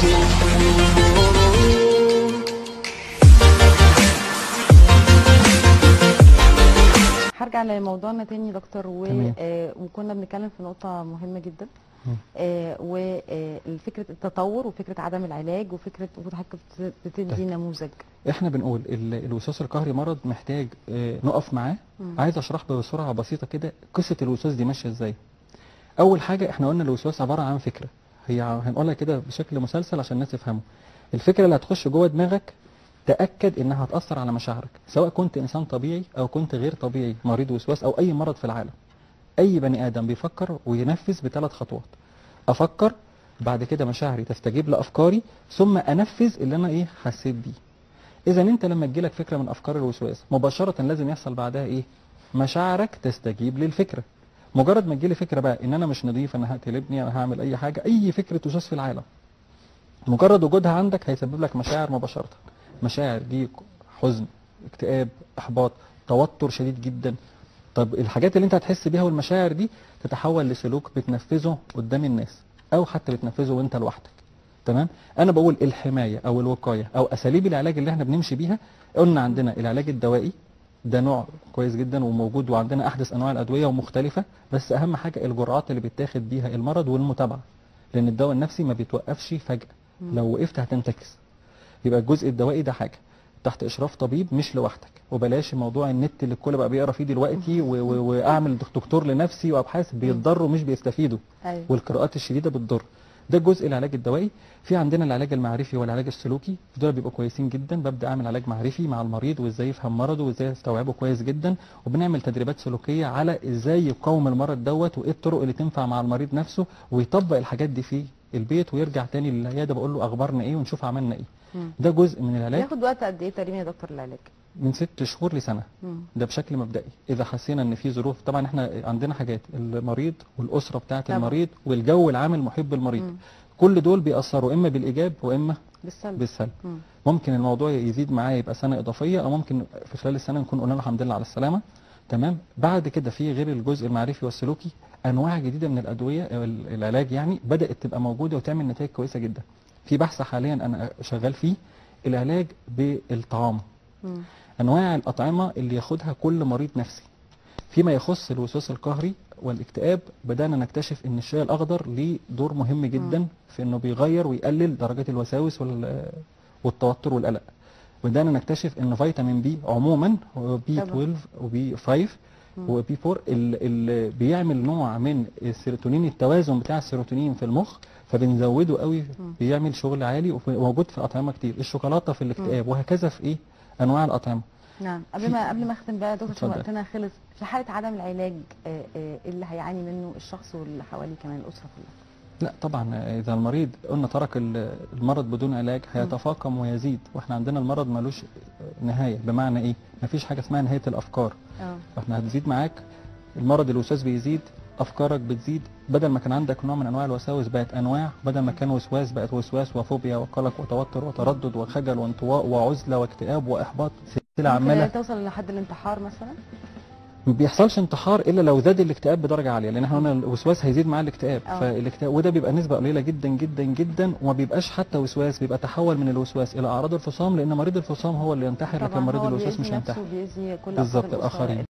هرجع لموضوعنا تاني يا دكتور و... تمام. آه وكنا بنتكلم في نقطة مهمة جدا مم. آه وفكرة التطور وفكرة عدم العلاج وفكرة وحضرتك بت- بتدي طيب. نموذج احنا بنقول ال- الوسواس القهري مرض محتاج آه، نقف معاه مم. عايز اشرح بسرعه بسيطه كده قصه الوسواس دي ماشيه ازاي اول حاجه احنا قلنا الوسواس عباره عن فكره هي ع- هنقولها كده بشكل مسلسل عشان الناس تفهمه الفكره اللي هتخش جوه دماغك تاكد انها هتاثر على مشاعرك سواء كنت انسان طبيعي او كنت غير طبيعي مريض وسواس او اي مرض في العالم اي بني ادم بيفكر وينفذ بثلاث خطوات افكر بعد كده مشاعري تستجيب لافكاري ثم انفذ اللي انا ايه حسيت بيه اذا انت لما تجيلك فكره من افكار الوسواس مباشره لازم يحصل بعدها ايه مشاعرك تستجيب للفكره مجرد ما تجيلي فكره بقى ان انا مش نظيف انا هقتل ابني انا هعمل اي حاجه اي فكره وسواس في العالم مجرد وجودها عندك هيسبب لك مشاعر مباشره مشاعر ضيق حزن اكتئاب احباط توتر شديد جدا طب الحاجات اللي انت هتحس بيها والمشاعر دي تتحول لسلوك بتنفذه قدام الناس او حتى بتنفذه وانت لوحدك تمام انا بقول الحمايه او الوقايه او اساليب العلاج اللي احنا بنمشي بيها قلنا عندنا العلاج الدوائي ده نوع كويس جدا وموجود وعندنا احدث انواع الادويه ومختلفه بس اهم حاجه الجرعات اللي بيتاخد بيها المرض والمتابعه لان الدواء النفسي ما بيتوقفش فجاه مم. لو وقفت هتنتكس يبقى الجزء الدوائي ده حاجه تحت اشراف طبيب مش لوحدك وبلاش موضوع النت اللي الكل بقى بيقرا فيه دلوقتي و- و- واعمل دكتور لنفسي وابحاث بيتضروا مش بيستفيدوا ايوه والقراءات الشديده بتضر ده الجزء العلاج الدوائي في عندنا العلاج المعرفي والعلاج السلوكي دول بيبقوا كويسين جدا ببدا اعمل علاج معرفي مع المريض وازاي يفهم مرضه وازاي يستوعبه كويس جدا وبنعمل تدريبات سلوكيه على ازاي يقاوم المرض دوت وايه الطرق اللي تنفع مع المريض نفسه ويطبق الحاجات دي في البيت ويرجع تاني للعياده بقول له اخبارنا ايه ونشوف عملنا ايه مم. ده جزء من العلاج بياخد وقت قد ايه تقريبا يا دكتور العلاج؟ من ست شهور لسنه مم. ده بشكل مبدئي اذا حسينا ان في ظروف طبعا احنا عندنا حاجات المريض والاسره بتاعه طبعا. المريض والجو العام المحيط بالمريض مم. كل دول بيأثروا اما بالايجاب واما بالسلب بالسلب مم. ممكن الموضوع يزيد معاه يبقى سنه اضافيه او ممكن في خلال السنه نكون قلنا له الحمد لله على السلامه تمام بعد كده في غير الجزء المعرفي والسلوكي انواع جديده من الادويه أو ال- العلاج يعني بدات تبقى موجوده وتعمل نتائج كويسه جدا في بحث حاليا انا شغال فيه العلاج بالطعام مم. انواع الاطعمه اللي ياخدها كل مريض نفسي فيما يخص الوسواس القهري والاكتئاب بدانا نكتشف ان الشاي الاخضر ليه دور مهم جدا مم. في انه بيغير ويقلل درجات الوساوس وال- والتوتر والقلق بدانا نكتشف ان فيتامين بي عموما هو بي طبعا. 12 وبي 5 مم. وبي 4 اللي بيعمل نوع من السيروتونين التوازن بتاع السيروتونين في المخ فبنزوده قوي مم. بيعمل شغل عالي وموجود في اطعمه كتير الشوكولاته في الاكتئاب وهكذا في ايه انواع الاطعمه نعم قبل ما قبل ما اختم بقى يا دكتور عشان اتفضل. وقتنا خلص في حاله عدم العلاج آه، آه، اللي هيعاني منه الشخص واللي حواليه كمان الاسره كلها لا طبعا اذا المريض قلنا ترك ال- المرض بدون علاج هيتفاقم ويزيد واحنا عندنا المرض ملوش نهايه بمعنى ايه مفيش حاجه اسمها نهايه الافكار اه احنا هتزيد معاك المرض الوسواس بيزيد افكارك بتزيد بدل ما كان عندك نوع من انواع الوساوس بقت انواع بدل ما كان وسواس بقت وسواس وفوبيا وقلق وتوتر وتردد وخجل وانطواء وعزله واكتئاب واحباط سلسله ممكن عماله توصل لحد الانتحار مثلا ما بيحصلش انتحار الا لو زاد الاكتئاب بدرجه عاليه لان احنا قلنا الوسواس هيزيد مع الاكتئاب اه. فالاكتئاب وده بيبقى نسبه قليله جدا جدا جدا وما بيبقاش حتى وسواس بيبقى تحول من الوسواس الى اعراض الفصام لان مريض الفصام هو اللي ينتحر لكن طبعا مريض هو الوسواس بيأذي مش نفسه هينتحر وبيأذي كل بالظبط أفراد الأسرة الآخرين.